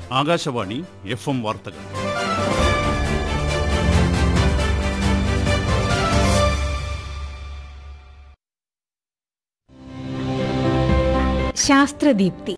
Akashvani F M വാർത്തകൾ ശാസ്ത്രദീപ്തി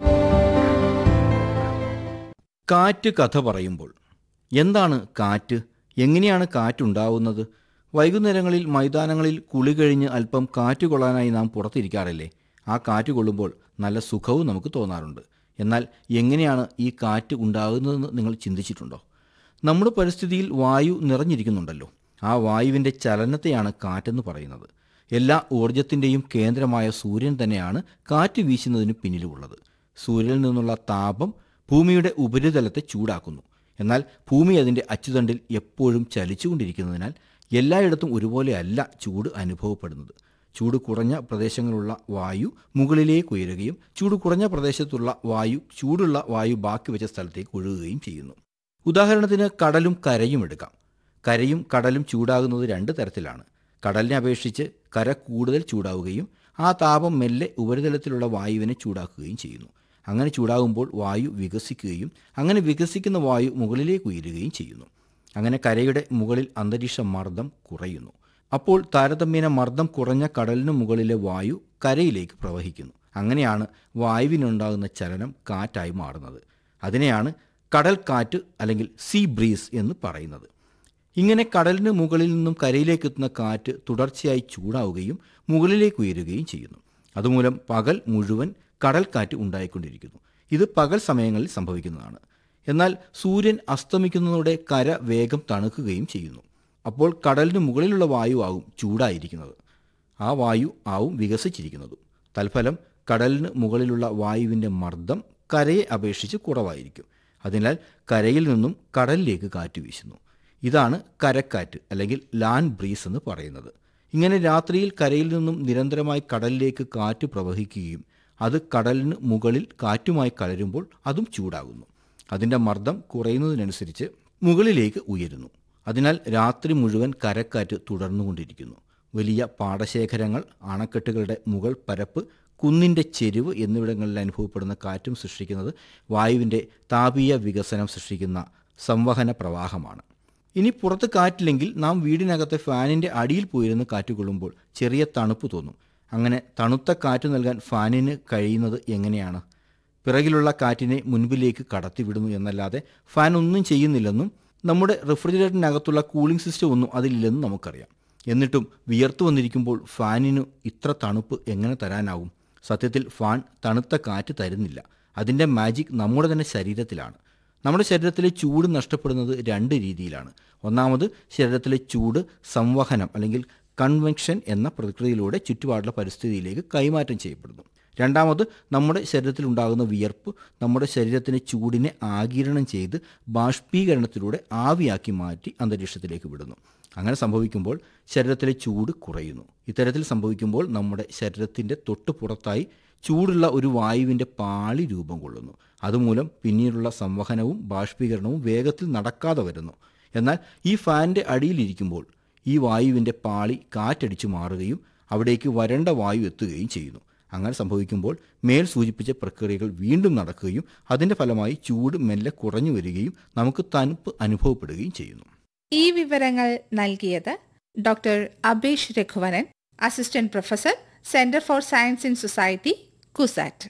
കാറ്റ് കഥ പറയുമ്പോൾ എന്താണ് കാറ്റ് എങ്ങനെയാണ് കാറ്റുണ്ടാവുന്നത് വൈകുന്നേരങ്ങളിൽ മൈതാനങ്ങളിൽ കുളി കഴിഞ്ഞ് അല്പം കാറ്റ് കൊള്ളാനായി നാം പുറത്തിരിക്കാറില്ലേ ആ കാറ്റ് കൊള്ളുമ്പോൾ നല്ല സുഖവും നമുക്ക് തോന്നാറുണ്ട് എന്നാൽ എങ്ങനെയാണ് ഈ കാറ്റ് ഉണ്ടാകുന്നതെന്ന് നിങ്ങൾ ചിന്തിച്ചിട്ടുണ്ടോ നമ്മുടെ പരിസ്ഥിതിയിൽ വായു നിറഞ്ഞിരിക്കുന്നുണ്ടല്ലോ ആ വായുവിൻ്റെ ചലനത്തെയാണ് കാറ്റെന്ന് പറയുന്നത് എല്ലാ ഊർജത്തിൻ്റെയും കേന്ദ്രമായ സൂര്യൻ തന്നെയാണ് കാറ്റ് വീശുന്നതിന് പിന്നിലുള്ളത് സൂര്യനിൽ നിന്നുള്ള താപം ഭൂമിയുടെ ഉപരിതലത്തെ ചൂടാക്കുന്നു എന്നാൽ ഭൂമി അതിൻ്റെ അച്ചുതണ്ടിൽ എപ്പോഴും ചലിച്ചുകൊണ്ടിരിക്കുന്നതിനാൽ എല്ലായിടത്തും ഒരുപോലെയല്ല ചൂട് അനുഭവപ്പെടുന്നത് ചൂട് കുറഞ്ഞ പ്രദേശങ്ങളുള്ള വായു മുകളിലേക്ക് ഉയരുകയും ചൂട് കുറഞ്ഞ പ്രദേശത്തുള്ള വായു ചൂടുള്ള വായു ബാക്കി വെച്ച സ്ഥലത്തേക്ക് ഒഴുകുകയും ചെയ്യുന്നു ഉദാഹരണത്തിന് കടലും കരയും എടുക്കാം കരയും കടലും ചൂടാകുന്നത് രണ്ട് തരത്തിലാണ് കടലിനെ അപേക്ഷിച്ച് കര കൂടുതൽ ചൂടാവുകയും ആ താപം മെല്ലെ ഉപരിതലത്തിലുള്ള വായുവിനെ ചൂടാക്കുകയും ചെയ്യുന്നു അങ്ങനെ ചൂടാകുമ്പോൾ വായു വികസിക്കുകയും അങ്ങനെ വികസിക്കുന്ന വായു മുകളിലേക്ക് ഉയരുകയും ചെയ്യുന്നു അങ്ങനെ കരയുടെ മുകളിൽ അന്തരീക്ഷ മർദ്ദം കുറയുന്നു അപ്പോൾ താരതമ്യേന മർദ്ദം കുറഞ്ഞ കടലിന് മുകളിലെ വായു കരയിലേക്ക് പ്രവഹിക്കുന്നു അങ്ങനെയാണ് വായുവിനുണ്ടാകുന്ന ചലനം കാറ്റായി മാറുന്നത് അതിനെയാണ് കടൽ കാറ്റ് അല്ലെങ്കിൽ സീ ബ്രീസ് എന്ന് പറയുന്നത് ഇങ്ങനെ കടലിന് മുകളിൽ നിന്നും കരയിലേക്ക് എത്തുന്ന കാറ്റ് തുടർച്ചയായി ചൂടാവുകയും മുകളിലേക്ക് ഉയരുകയും ചെയ്യുന്നു അതുമൂലം പകൽ മുഴുവൻ കടൽക്കാറ്റ് ഉണ്ടായിക്കൊണ്ടിരിക്കുന്നു ഇത് പകൽ സമയങ്ങളിൽ സംഭവിക്കുന്നതാണ് എന്നാൽ സൂര്യൻ അസ്തമിക്കുന്നതോടെ കര വേഗം തണുക്കുകയും ചെയ്യുന്നു അപ്പോൾ കടലിന് മുകളിലുള്ള വായു ആവും ചൂടായിരിക്കുന്നത് ആ വായു ആവും വികസിച്ചിരിക്കുന്നതും തൽഫലം കടലിന് മുകളിലുള്ള വായുവിൻ്റെ മർദ്ദം കരയെ അപേക്ഷിച്ച് കുറവായിരിക്കും അതിനാൽ കരയിൽ നിന്നും കടലിലേക്ക് കാറ്റ് വീശുന്നു ഇതാണ് കരക്കാറ്റ് അല്ലെങ്കിൽ ലാൻഡ് ബ്രീസ് എന്ന് പറയുന്നത് ഇങ്ങനെ രാത്രിയിൽ കരയിൽ നിന്നും നിരന്തരമായി കടലിലേക്ക് കാറ്റ് പ്രവഹിക്കുകയും അത് കടലിന് മുകളിൽ കാറ്റുമായി കലരുമ്പോൾ അതും ചൂടാകുന്നു അതിൻ്റെ മർദ്ദം കുറയുന്നതിനനുസരിച്ച് മുകളിലേക്ക് ഉയരുന്നു അതിനാൽ രാത്രി മുഴുവൻ കരക്കാറ്റ് തുടർന്നുകൊണ്ടിരിക്കുന്നു വലിയ പാടശേഖരങ്ങൾ അണക്കെട്ടുകളുടെ മുകൾ പരപ്പ് കുന്നിൻ്റെ ചെരുവ് എന്നിവിടങ്ങളിൽ അനുഭവപ്പെടുന്ന കാറ്റും സൃഷ്ടിക്കുന്നത് വായുവിൻ്റെ താപീയ വികസനം സൃഷ്ടിക്കുന്ന സംവഹന പ്രവാഹമാണ് ഇനി പുറത്ത് കാറ്റില്ലെങ്കിൽ നാം വീടിനകത്തെ ഫാനിൻ്റെ അടിയിൽ പോയിരുന്ന് കാറ്റ് കൊള്ളുമ്പോൾ ചെറിയ തണുപ്പ് തോന്നും അങ്ങനെ തണുത്ത കാറ്റ് നൽകാൻ ഫാനിന് കഴിയുന്നത് എങ്ങനെയാണ് പിറകിലുള്ള കാറ്റിനെ മുൻപിലേക്ക് കടത്തിവിടുന്നു എന്നല്ലാതെ ഫാൻ ഒന്നും ചെയ്യുന്നില്ലെന്നും നമ്മുടെ റെഫ്രിജറേറ്ററിനകത്തുള്ള കൂളിംഗ് സിസ്റ്റം ഒന്നും അതിലില്ലെന്നും നമുക്കറിയാം എന്നിട്ടും വിയർത്തു വന്നിരിക്കുമ്പോൾ ഫാനിന് ഇത്ര തണുപ്പ് എങ്ങനെ തരാനാവും സത്യത്തിൽ ഫാൻ തണുത്ത കാറ്റ് തരുന്നില്ല അതിൻ്റെ മാജിക് നമ്മുടെ തന്നെ ശരീരത്തിലാണ് നമ്മുടെ ശരീരത്തിലെ ചൂട് നഷ്ടപ്പെടുന്നത് രണ്ട് രീതിയിലാണ് ഒന്നാമത് ശരീരത്തിലെ ചൂട് സംവഹനം അല്ലെങ്കിൽ കൺവെക്ഷൻ എന്ന പ്രക്രിയയിലൂടെ ചുറ്റുപാടുള്ള പരിസ്ഥിതിയിലേക്ക് കൈമാറ്റം ചെയ്യപ്പെടുന്നു രണ്ടാമത് നമ്മുടെ ശരീരത്തിലുണ്ടാകുന്ന വിയർപ്പ് നമ്മുടെ ശരീരത്തിലെ ചൂടിനെ ആകിരണം ചെയ്ത് ബാഷ്പീകരണത്തിലൂടെ ആവിയാക്കി മാറ്റി അന്തരീക്ഷത്തിലേക്ക് വിടുന്നു അങ്ങനെ സംഭവിക്കുമ്പോൾ ശരീരത്തിലെ ചൂട് കുറയുന്നു ഇത്തരത്തിൽ സംഭവിക്കുമ്പോൾ നമ്മുടെ ശരീരത്തിൻ്റെ തൊട്ട് പുറത്തായി ചൂടുള്ള ഒരു വായുവിൻ്റെ പാളി രൂപം കൊള്ളുന്നു അതുമൂലം പിന്നീടുള്ള സംവഹനവും ബാഷ്പീകരണവും വേഗത്തിൽ നടക്കാതെ വരുന്നു എന്നാൽ ഈ ഫാനിൻ്റെ അടിയിലിരിക്കുമ്പോൾ ഈ വായുവിൻ്റെ പാളി കാറ്റടിച്ചു മാറുകയും അവിടേക്ക് വരണ്ട വായു എത്തുകയും ചെയ്യുന്നു അങ്ങനെ സംഭവിക്കുമ്പോൾ മേൽ സൂചിപ്പിച്ച പ്രക്രിയകൾ വീണ്ടും നടക്കുകയും അതിൻ്റെ ഫലമായി ചൂട് മെല്ലെ കുറഞ്ഞു വരികയും നമുക്ക് തണുപ്പ് അനുഭവപ്പെടുകയും ചെയ്യുന്നു ഈ വിവരങ്ങൾ നൽകിയത് doctor Abhesh Raghuvaran assistant professor centre for science in society CUSAT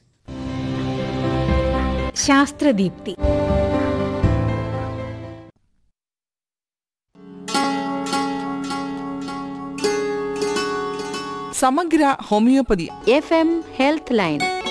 Sasthradeepthi സമഗ്ര homoeopathy F M health line